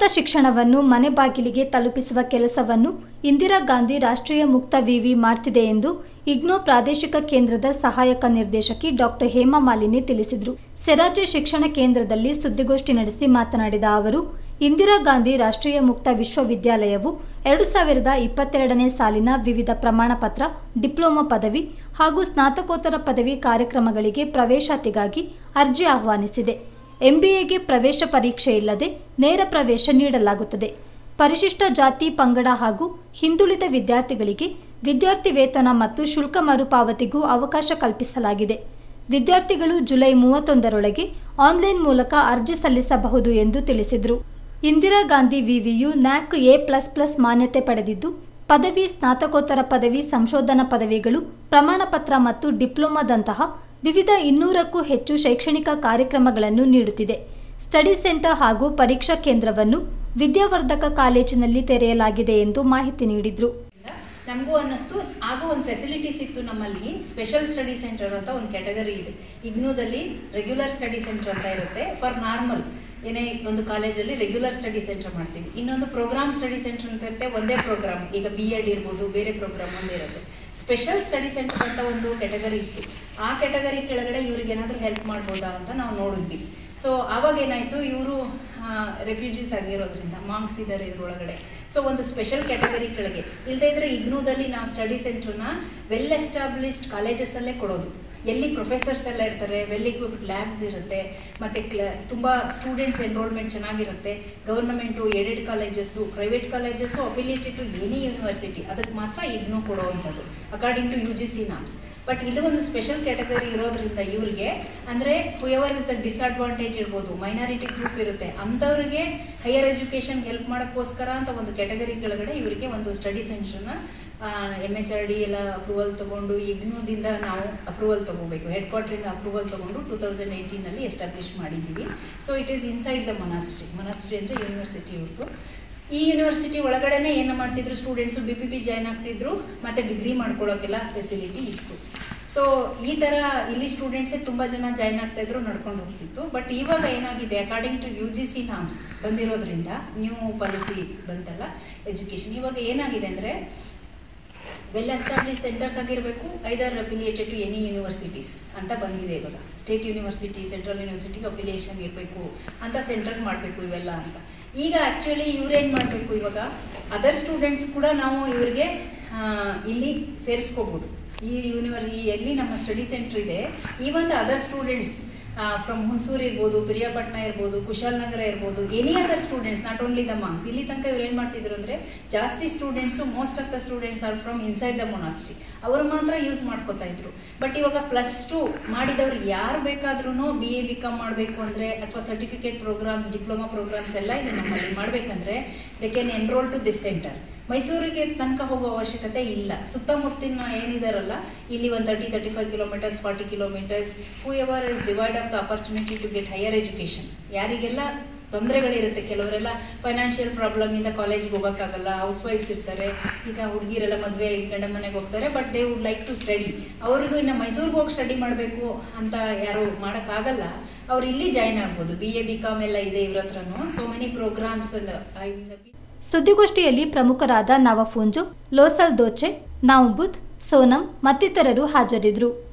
ಉನ್ನತ ಶಿಕ್ಷಣವನ್ನು ಮನೆ ಬಾಗಿಲಿಗೆ ತಲುಪಿಸುವ ಕೆಲಸವನ್ನು ಇಂದಿರಾ ಗಾಂಧಿ ರಾಷ್ಟ್ರೀಯ ಮುಕ್ತ ವಿವಿ ಮಾಡ್ತಿದೆ ಎಂದು ಇಗ್ನೋ ಪ್ರಾದೇಶಿಕ ಕೇಂದ್ರದ ಸಹಾಯಕ ನಿರ್ದೇಶಕಿ ಡಾಕ್ಟರ್ ಹೇಮಾ ಮಾಲಿನಿ ತಿಳಿಸಿದರು ಸೆರಾಜೆ ಶಿಕ್ಷಣ ಕೇಂದ್ರದಲ್ಲಿ ಸುದ್ದಿಗೋಷ್ಠಿ ನಡೆಸಿ ಮಾತನಾಡಿದ ಅವರು ಇಂದಿರಾ ಗಾಂಧಿ ರಾಷ್ಟ್ರೀಯ ಮುಕ್ತ ವಿಶ್ವವಿದ್ಯಾಲಯವು ಎರಡು ಸಾವಿರದ ಇಪ್ಪತ್ತೆರಡನೇ ಸಾಲಿನ ವಿವಿಧ ಪ್ರಮಾಣ ಪತ್ರ ಡಿಪ್ಲೊಮಾ ಪದವಿ ಹಾಗೂ ಸ್ನಾತಕೋತ್ತರ ಪದವಿ ಕಾರ್ಯಕ್ರಮಗಳಿಗೆ ಪ್ರವೇಶಾತಿಗಾಗಿ ಅರ್ಜಿ ಆಹ್ವಾನಿಸಿದೆ ಎಂಬಿಎಗೆ ಪ್ರವೇಶ ಪರೀಕ್ಷೆ ಇಲ್ಲದೆ ನೇರ ಪ್ರವೇಶ ನೀಡಲಾಗುತ್ತದೆ ಪರಿಶಿಷ್ಟ ಜಾತಿ ಪಂಗಡ ಹಾಗೂ ಹಿಂದುಳಿದ ವಿದ್ಯಾರ್ಥಿಗಳಿಗೆ ವಿದ್ಯಾರ್ಥಿ ವೇತನ ಮತ್ತು ಶುಲ್ಕ ಮರುಪಾವತಿಗೂ ಅವಕಾಶ ಕಲ್ಪಿಸಲಾಗಿದೆ ವಿದ್ಯಾರ್ಥಿಗಳು ಜುಲೈ ಮೂವತ್ತೊಂದರೊಳಗೆ ಆನ್ಲೈನ್ ಮೂಲಕ ಅರ್ಜಿ ಸಲ್ಲಿಸಬಹುದು ಎಂದು ತಿಳಿಸಿದರು ಇಂದಿರಾ ಗಾಂಧಿ ವಿವಿಯು ನ್ಯಾಕ್ ಎ ಪ್ಲಸ್ ಪ್ಲಸ್ ಮಾನ್ಯತೆ ಪಡೆದಿದ್ದು ಪದವಿ ಸ್ನಾತಕೋತ್ತರ ಪದವಿ ಸಂಶೋಧನಾ ಪದವಿಗಳು ಪ್ರಮಾಣ ಪತ್ರ ಮತ್ತು ಡಿಪ್ಲೊಮಾದಂತಹ ವಿವಿಧ ಇನ್ನೂರಕ್ಕೂ ಹೆಚ್ಚು ಶೈಕ್ಷಣಿಕ ಕಾರ್ಯಕ್ರಮಗಳನ್ನು ನೀಡುತ್ತಿದೆ ಸ್ಟಡಿ ಸೆಂಟರ್ ಹಾಗೂ ಪರೀಕ್ಷಾ ಕೇಂದ್ರವನ್ನು ವಿದ್ಯಾವರ್ಧಕ ಕಾಲೇಜಿನಲ್ಲಿ ತೆರೆಯಲಾಗಿದೆ ಎಂದು ಮಾಹಿತಿ ನೀಡಿದರು ನಮಗೂ ಅನ್ನಿಸ್ತು ಆಗೋ ಒಂದು ಫೆಸಿಲಿಟಿ ಸಿಕ್ತು ನಮ್ಮಲ್ಲಿ ಸ್ಪೆಷಲ್ ಸ್ಟಡಿ ಸೆಂಟರ್ ಅಂತ ಒಂದು ಕ್ಯಾಟಗರಿ ಇದೆ ಇಗ್ನೂದಲ್ಲಿ ರೆಗ್ಯುಲರ್ ಸ್ಟಡಿ ಸೆಂಟರ್ ಅಂತ ಇರುತ್ತೆ ಫಾರ್ ನಾರ್ಮಲ್ ಏನೇ ಒಂದು ಕಾಲೇಜಲ್ಲಿ ರೆಗ್ಯುಲರ್ ಸ್ಟಡಿ ಸೆಂಟರ್ ಮಾಡ್ತೀವಿ ಇನ್ನೊಂದು ಪ್ರೋಗ್ರಾಮ್ ಸ್ಟಡಿ ಸೆಂಟರ್ ಅಂತ ಇರುತ್ತೆ ಒಂದೇ ಪ್ರೋಗ್ರಾಮ್ ಈಗ ಬಿ ಎಡ್ ಇರ್ಬೋದು ಬೇರೆ ಪ್ರೋಗ್ರಾಮ್ ಒಂದೇ ಇರುತ್ತೆ ಸ್ಪೆಷಲ್ ಸ್ಟಡಿ ಸೆಂಟರ್ ಅಂತ ಒಂದು ಕ್ಯಾಟಗರಿ ಇತ್ತು ಆ ಕ್ಯಾಟಗರಿ ಕೆಳಗಡೆ ಇವ್ರಿಗೆ ಏನಾದರೂ ಹೆಲ್ಪ್ ಮಾಡ್ಬೋದಾ ಅಂತ ನಾವು ನೋಡಿದ್ವಿ ಸೊ ಆವಾಗ ಏನಾಯ್ತು ಇವರು ರೆಫ್ಯೂಜೀಸ್ ಆಗಿರೋದ್ರಿಂದ ಮಾಂಕ್ಸ್ ಇದ್ದಾರೆ ಇದ್ರೊಳಗಡೆ ಸೊ ಒಂದು ಸ್ಪೆಷಲ್ ಕ್ಯಾಟಗರಿ ಕೆಳಗೆ ಇಲ್ಲದೇ ಇದ್ರೆ ಇಗ್ನೂದಲ್ಲಿ ನಾವು ಸ್ಟಡಿ ಸೆಂಟರ್ನ ವೆಲ್ ಎಸ್ಟಾಬ್ಲಿಷ್ಡ್ ಕಾಲೇಜಸ್ ಅಲ್ಲೇ ಕೊಡೋದು ಎಲ್ಲಿ ಪ್ರೊಫೆಸರ್ಸ್ ಎಲ್ಲ ಇರ್ತಾರೆ ವೆಲ್ ಇಕ್ವಿಪ್ಡ್ ಲ್ಯಾಬ್ಸ್ ಇರುತ್ತೆ ಮತ್ತೆ ಕ್ಲ ತುಂಬಾ ಸ್ಟೂಡೆಂಟ್ಸ್ ಎನ್ರೋಲ್ಮೆಂಟ್ ಚೆನ್ನಾಗಿರುತ್ತೆ government aided colleges private colleges affiliated to any university ಅದಕ್ಕೆ ಮಾತ್ರ ಇಗ್ನೂ ಕೊಡುವಂಥದ್ದು according to U G C norms but ಇದು ಒಂದು ಸ್ಪೆಷಲ್ ಕ್ಯಾಟಗರಿ ಇರೋದ್ರಿಂದ ಇವ್ರಿಗೆ ಅಂದ್ರೆ ಹುಯವರ್ ಇಸ್ ದ ಡಿಸ್ಅಡ್ವಾಂಟೇಜ್ ಇರ್ಬೋದು ಮೈನಾರಿಟಿ ಗ್ರೂಪ್ ಇರುತ್ತೆ ಅಂಥವ್ರಿಗೆ ಹೈಯರ್ ಎಜುಕೇಶನ್ ಹೆಲ್ಪ್ ಮಾಡೋಕ್ಕೋಸ್ಕರ ಅಂತ ಒಂದು ಕ್ಯಾಟಗರಿ ಕೆಳಗಡೆ ಇವರಿಗೆ ಒಂದು ಸ್ಟಡಿ ಸೆಂಟರ್ನ ಎಮ್ ಎಚ್ ಆರ್ ಡಿ ಎಲ್ಲ ಅಪ್ರೂವಲ್ ತಗೊಂಡು ಇಗ್ನೂದಿಂದ ನಾವು ಅಪ್ರೂವಲ್ ತಗೋಬೇಕು ಹೆಡ್ ಕ್ವಾರ್ಟರಿಂದ ಅಪ್ರೂವಲ್ ತಗೊಂಡು ಟೂ ತೌಸಂಡ್ ಏಯ್ಟೀನಲ್ಲಿ ಎಸ್ಟಾಬ್ಲಿಷ್ ಮಾಡಿದ್ದೀವಿ so it is inside the monastery monastery ಅಂದರೆ ಯೂನಿವರ್ಸಿಟಿ ಇವ್ರದ್ದು ಈ ಯೂನಿವರ್ಸಿಟಿ ಒಳಗಡೆನೆ ಏನು ಮಾಡ್ತಿದ್ರು students B P P join ಆಗ್ತಿದ್ರು ಮತ್ತೆ ಡಿಗ್ರಿ ಮಾಡ್ಕೊಳ್ಳೋಕೆಲ್ಲ ಫೆಸಿಲಿಟಿ ಇತ್ತು ಸೊ ಈ ತರ ಇಲ್ಲಿ ಸ್ಟೂಡೆಂಟ್ಸೇ ತುಂಬಾ ಜನ ಜಾಯ್ನ್ ಆಗ್ತಾ ಇದ್ರು ನಡ್ಕೊಂಡು ಹೋಗ್ತಿತ್ತು ಬಟ್ ಇವಾಗ ಏನಾಗಿದೆ according to U G C norms ಬಂದಿರೋದ್ರಿಂದ ನ್ಯೂ ಪಾಲಿಸಿ ಬಂತಲ್ಲ ಎಜುಕೇಶನ್ ಇವಾಗ ಏನಾಗಿದೆ ಅಂದ್ರೆ ವೆಲ್ ಎಸ್ಟಾಬ್ಲಿಷ್ ಸೆಂಟರ್ಸ್ ಆಗಿರಬೇಕು either affiliated to any universities ಅಂತ ಬಂದಿದೆ ಇವಾಗ ಸ್ಟೇಟ್ ಯೂನಿವರ್ಸಿಟಿ ಸೆಂಟ್ರಲ್ ಯೂನಿವರ್ಸಿಟಿಗೆ ಅಫಿಲಿಯೇಷನ್ ಇರಬೇಕು ಅಂತ ಸೆಂಟರ್ ಮಾಡಬೇಕು ಇವೆಲ್ಲ ಅಂತ ಈಗ ಆಕ್ಚುಲಿ ಇವ್ರೇನ್ ಮಾಡಬೇಕು ಇವಾಗ ಅದರ್ ಸ್ಟೂಡೆಂಟ್ಸ್ ಕೂಡ ನಾವು ಇವ್ರಿಗೆ ಇಲ್ಲಿ ಸೇರಿಸ್ಕೋಬಹುದು ಈ ಯೂನಿವರ್ ಈ ಎಲ್ಲಿ ನಮ್ಮ ಸ್ಟಡಿ ಸೆಂಟರ್ ಇದೆ ಈ ಒಂದು ಅದರ್ ಸ್ಟೂಡೆಂಟ್ಸ್ ಫ್ರಮ್ ಹುಣಸೂರು ಇರ್ಬೋದು ಪಿರಿಯಾಪಟ್ಟಣ ಇರ್ಬೋದು ಕುಶಾಲನಗರ ಇರ್ಬೋದು any other students not only the marks ಇಲ್ಲಿ ತನಕ ಇವ್ರು ಏನ್ ಮಾಡ್ತಿದ್ರು ಅಂದ್ರೆ ಜಾಸ್ತಿ students most of the students are from inside the monastery ಅವರು ಮಾತ್ರ ಯೂಸ್ ಮಾಡ್ಕೋತಾ ಇದ್ರು ಬಟ್ ಇವಾಗ ಪ್ಲಸ್ ಟು ಮಾಡಿದವ್ರು ಯಾರು ಬೇಕಾದ್ರೂ ಬಿ ಎ ಬಿ ಕಾಮ್ ಮಾಡಬೇಕು ಅಂದ್ರೆ ಅಥವಾ ಸರ್ಟಿಫಿಕೇಟ್ ಪ್ರೋಗ್ರಾಮ್ಸ್ ಡಿಪ್ಲೊಮಾ ಪ್ರೋಗ್ರಾಮ್ಸ್ ಎಲ್ಲ ಇದೆ ನಮ್ಮಲ್ಲಿ ಮಾಡ್ಬೇಕಂದ್ರೆ they can enroll to this centre ಮೈಸೂರಿಗೆ ತನಕ ಹೋಗುವ ಅವಶ್ಯಕತೆ ಇಲ್ಲ ಸುತ್ತಮುತ್ತಿನ ಏನಿದಾರಲ್ಲ ಇಲ್ಲಿ ಒಂದು thirty thirty five kilometres forty kilometres whoever is divide of the opportunity to get higher education ಯಾರಿಗೆಲ್ಲ ತೊಂದರೆಗಳಿರುತ್ತೆ ಕೆಲವರೆಲ್ಲ ಫೈನಾನ್ಷಿಯಲ್ ಪ್ರಾಬ್ಲಮ್ ಇಂದ ಕಾಲೇಜ್ಗೆ ಹೋಗೋಕ್ಕಾಗಲ್ಲ ಹೌಸ್ ವೈಫ್ಸ್ ಇರ್ತಾರೆ ಈಗ ಹುಡುಗಿರೆಲ್ಲ ಮದುವೆ ಗಂಡ ಮನೆಗೆ ಹೋಗ್ತಾರೆ but they would like to study ಅವ್ರಿಗೂ ಇನ್ನು ಮೈಸೂರಿಗೆ ಹೋಗಿ ಸ್ಟಡಿ ಮಾಡಬೇಕು ಅಂತ ಯಾರು ಮಾಡೋಕ್ಕಾಗಲ್ಲ ಅವ್ರು ಇಲ್ಲಿ ಜಾಯ್ನ್ ಆಗ್ಬೋದು ಬಿ ಎ ಬಿ ಕಾಮ್ ಎಲ್ಲ ಇದೆ ಇವ್ರ ಹತ್ರನು ಸೋ ಮೆನಿ ಪ್ರೋಗ್ರಾಮ್ಸ್ ಸುದ್ದಿಗೋಷ್ಠಿಯಲ್ಲಿ ಪ್ರಮುಖರಾದ ನವಫುಂಜು ಲೋಸಲ್ ದೋಚೆ ನಾವುಬುದ್ ಸೋನಂ ಮತ್ತಿತರರು ಹಾಜರಿದ್ದರು